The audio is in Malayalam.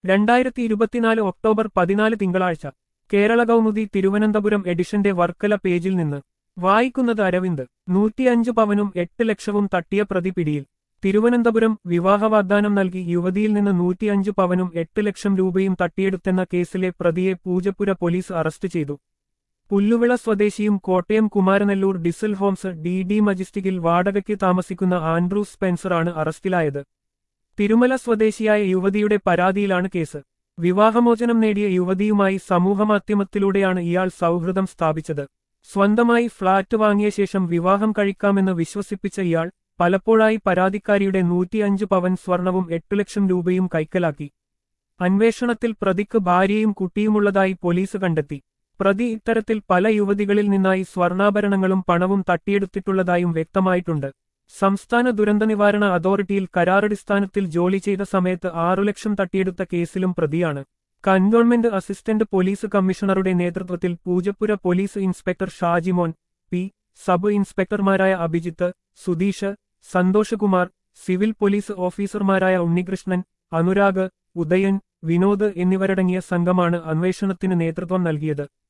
രണ്ടായിരത്തി ഇരുപത്തിനാല് ഒക്ടോബർ പതിനാല് തിങ്കളാഴ്ച കേരള കൗമുദി തിരുവനന്തപുരം എഡിഷന്റെ വർക്കല പേജിൽ നിന്ന് വായിക്കുന്നത് അരവിന്ദ് നൂറ്റിയഞ്ച് പവനും എട്ട് ലക്ഷവും തട്ടിയ പ്രതി പിടിയിൽ തിരുവനന്തപുരം വിവാഹ വാഗ്ദാനം നൽകി യുവതിയിൽ നിന്ന് നൂറ്റിയഞ്ച് പവനും എട്ട് ലക്ഷം രൂപയും തട്ടിയെടുത്തെന്ന കേസിലെ പ്രതിയെ പൂജപ്പുര പോലീസ് അറസ്റ്റ് ചെയ്തു പുല്ലുവിള സ്വദേശിയും കോട്ടയം കുമാരനെല്ലൂർ ഡിസൽ ഹോംസ് ഡി ഡി മജിസ്റ്റിക്കിൽ വാടകയ്ക്ക് താമസിക്കുന്ന ആൻഡ്രൂസ് സ്പെൻസറാണ് അറസ്റ്റിലായത് തിരുമല സ്വദേശിയായ യുവതിയുടെ പരാതിയിലാണ് കേസ് വിവാഹമോചനം നേടിയ യുവതിയുമായി സമൂഹമാധ്യമത്തിലൂടെയാണ് ഇയാൾ സൗഹൃദം സ്ഥാപിച്ചത് സ്വന്തമായി ഫ്ളാറ്റ് വാങ്ങിയ ശേഷം വിവാഹം കഴിക്കാമെന്ന് വിശ്വസിപ്പിച്ച ഇയാൾ പലപ്പോഴായി പരാതിക്കാരിയുടെ നൂറ്റിയഞ്ച് പവൻ സ്വർണവും എട്ടു ലക്ഷം രൂപയും കൈക്കലാക്കി അന്വേഷണത്തിൽ പ്രതിക്ക് ഭാര്യയും കുട്ടിയുമുള്ളതായി പോലീസ് കണ്ടെത്തി പ്രതി ഇത്തരത്തിൽ പല യുവതികളിൽ നിന്നായി സ്വർണ്ണാഭരണങ്ങളും പണവും തട്ടിയെടുത്തിട്ടുള്ളതായും വ്യക്തമായിട്ടുണ്ട് സംസ്ഥാന ദുരന്ത നിവാരണ അതോറിറ്റിയിൽ കരാറടിസ്ഥാനത്തിൽ ജോലി ചെയ്ത സമയത്ത് ആറു ലക്ഷം തട്ടിയെടുത്ത കേസിലും പ്രതിയാണ് കന്റോൺമെന്റ് അസിസ്റ്റന്റ് പോലീസ് കമ്മീഷണറുടെ നേതൃത്വത്തിൽ Poojappura police inspector Shajimon P sub ഇൻസ്പെക്ടർമാരായ അഭിജിത്ത് സുധീഷ് സന്തോഷകുമാർ സിവിൽ പോലീസ് ഓഫീസർമാരായ ഉണ്ണികൃഷ്ണൻ അനുരാഗ് ഉദയൻ വിനോദ് എന്നിവരടങ്ങിയ സംഘമാണ് അന്വേഷണത്തിന് നേതൃത്വം നൽകിയത്